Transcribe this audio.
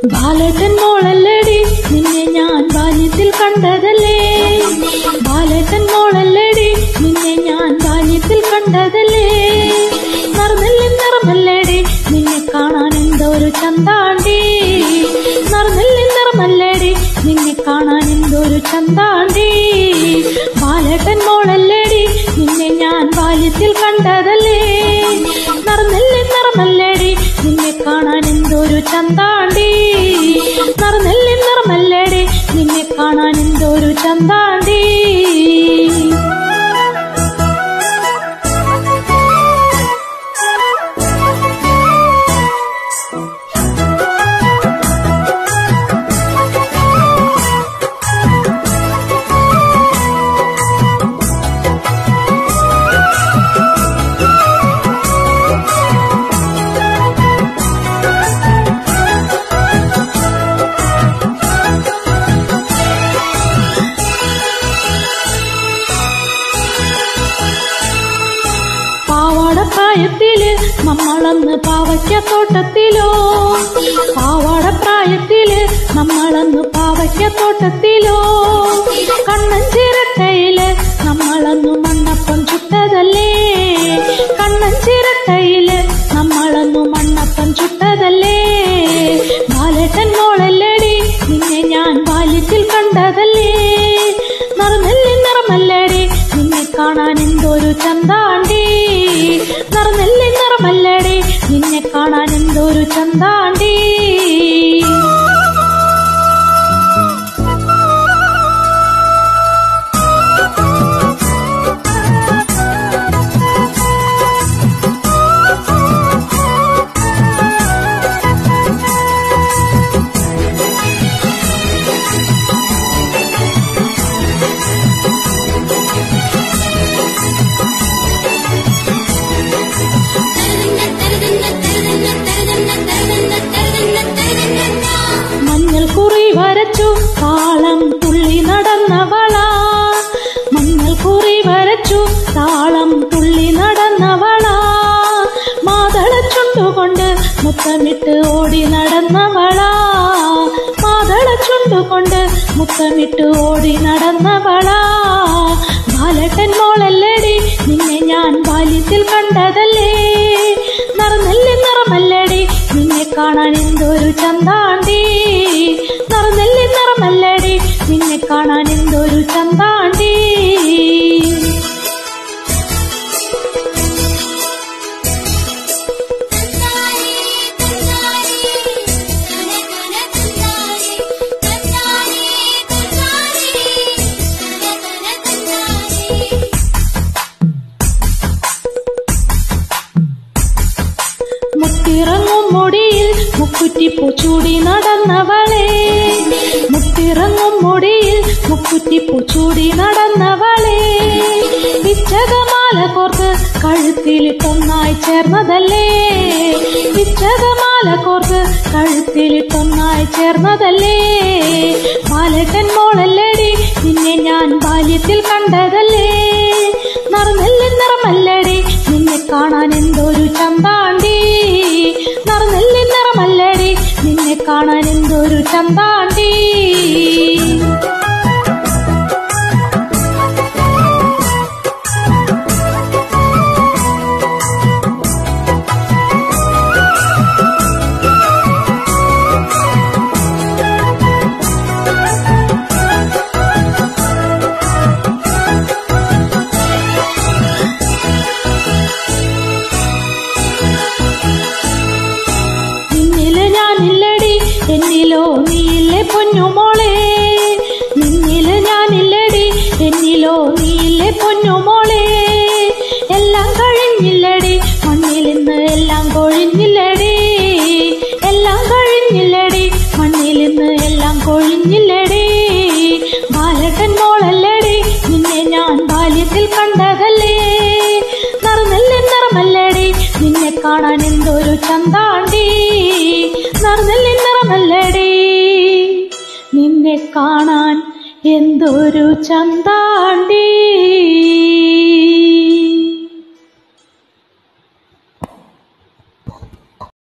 ബാലട്ടൻ മോളല്ലടി നിന്നെ ഞാൻ ബാല്യത്തിൽ കണ്ടതല്ലേ ബാലട്ടൻ മോളല്ലടി നിന്നെ ഞാൻ ബാല്യത്തിൽ കണ്ടതല്ലേ നറുനെല്ലി നിറമല്ലേടി നിന്നെ കാണാൻ എന്തൊരു ചന്താണ്ടി നറുനെല്ലി നിറമല്ലേടി നിന്നെ കാണാൻ എന്തൊരു ചന്താണ്ടി ബാലട്ടൻ മോളല്ലേടി നിന്നെ ഞാൻ ബാല്യത്തിൽ കണ്ടതല്ലേ നറുനെല്ലി നിറമല്ലേടി നിന്നെ കാണാൻ എന്തൊരു ചന്താണ്ടി നറുനെല്ലി നിറമല്ലേടി നിന്നെ കാണാൻ എന്തൊരു ചന്താണ്ടി പാവാടപ്രായത്തില് നമ്മളന്ന് പാവയ്ക്കത്തോട്ടത്തിലോ പാവാടപ്രായത്തില് നമ്മളന്ന് പാവയ്ക്കത്തോട്ടത്തിലോ കണ്ണൻ ചിരട്ടയില് നമ്മളന്ന് മണ്ണപ്പം ചുട്ടതല്ലേ കണ്ണൻ ചിരട്ടയില് നമ്മളന്ന് മണ്ണപ്പം ചുട്ടതല്ലേ ബാലട്ടൻ മോളല്ലടി നിന്നെ ഞാൻ ബാല്യത്തിൽ കണ്ടതല്ലേ നറുനെല്ലി നിറമല്ലടി നിന്നെ കാണാൻ എന്തൊരു ചന്താണ്ടി നറുനെല്ലി നിറമല്ലടി നിന്നെ കാണാൻ എന്തൊരു ചന്താണ്ടി മഞ്ഞൾ കുറി വരച്ചു താളം തുള്ളി നടന്നവള മഞ്ഞൾ കുറി വരച്ചു താളം തുള്ളി നടന്നവള മാതള ചുണ്ടുകൊണ്ട് മുത്തമിട്ട് ഓടി നടന്നവള മാതള ചുണ്ടുകൊണ്ട് മുത്തമിട്ട് ഓടി നടന്നവള ബാലട്ടൻ മോളല്ലടി നിന്നെ ഞാൻ ബാല്യത്തിൽ കണ്ടതല്ലേ നറുനെല്ലി നിറമല്ലടി നിന്നെ കാണാൻ എന്തൊരു ചന്താണ്ടി നറുനെല്ലി നിറമല്ലടി നിന്നെ കാണാൻ എന്തൊരു ചന്താണ്ടി മുത്തിറങ്ങും മുടിയിൽ മുക്കുറ്റിപ്പൂ ചൂടി നടന്നവളെ മുത്തിറങ്ങും മുടിയിൽ മുക്കുറ്റിപ്പൂ ചൂടി നടന്നവളെ വിച്ചകമാല കോർത്ത് കഴുത്തിലിട്ടൊന്നായി ചേർന്നതല്ലേ വിച്ചകമാല കോർത്ത് കഴുത്തിലിട്ടൊന്നായി ചേർന്നതല്ലേ ബാലട്ടൻ മോളല്ലടി നിന്നെ ഞാൻ ബാല്യത്തിൽ കണ്ടതല്ലേ നറുനെല്ലി നിറമല്ലടി നിന്നെ കാണാൻ എന്തൊരു ചന്താണ്ടി നറുനെല്ലി നിറമല്ലടി നിന്നെ കാണാൻ എന്തൊരു ചന്താണ്ടി നിന്നില് ഞാനില്ലടി എന്നിലോ നീയില്ലേ പൊന്നുമോളെ നിന്നില് ഞാനില്ലടി എന്നിലോ നീയില്ലേ പൊന്നുമോളെ എല്ലാം കഴിഞ്ഞില്ലടി മണ്ണിൽ ഇന്ന് എല്ലാം കൊഴിഞ്ഞില്ലടി എല്ലാം കഴിഞ്ഞില്ലടി മണ്ണിൽ ഇന്ന് എല്ലാം കൊഴിഞ്ഞില്ലടി ബാലകൻ മോളല്ലടി നിന്നെ ഞാൻ ബാല്യത്തിൽ കണ്ടതല്ലേ നറുനെല്ലി നിറമല്ലടി നിന്നെ കാണാൻ എന്തൊരു ചന്താണ്ടി നറുനെല്ലി നിറമല്ലടി നിന്നെ കാണാൻ എന്തൊരു ചന്താണ്ടി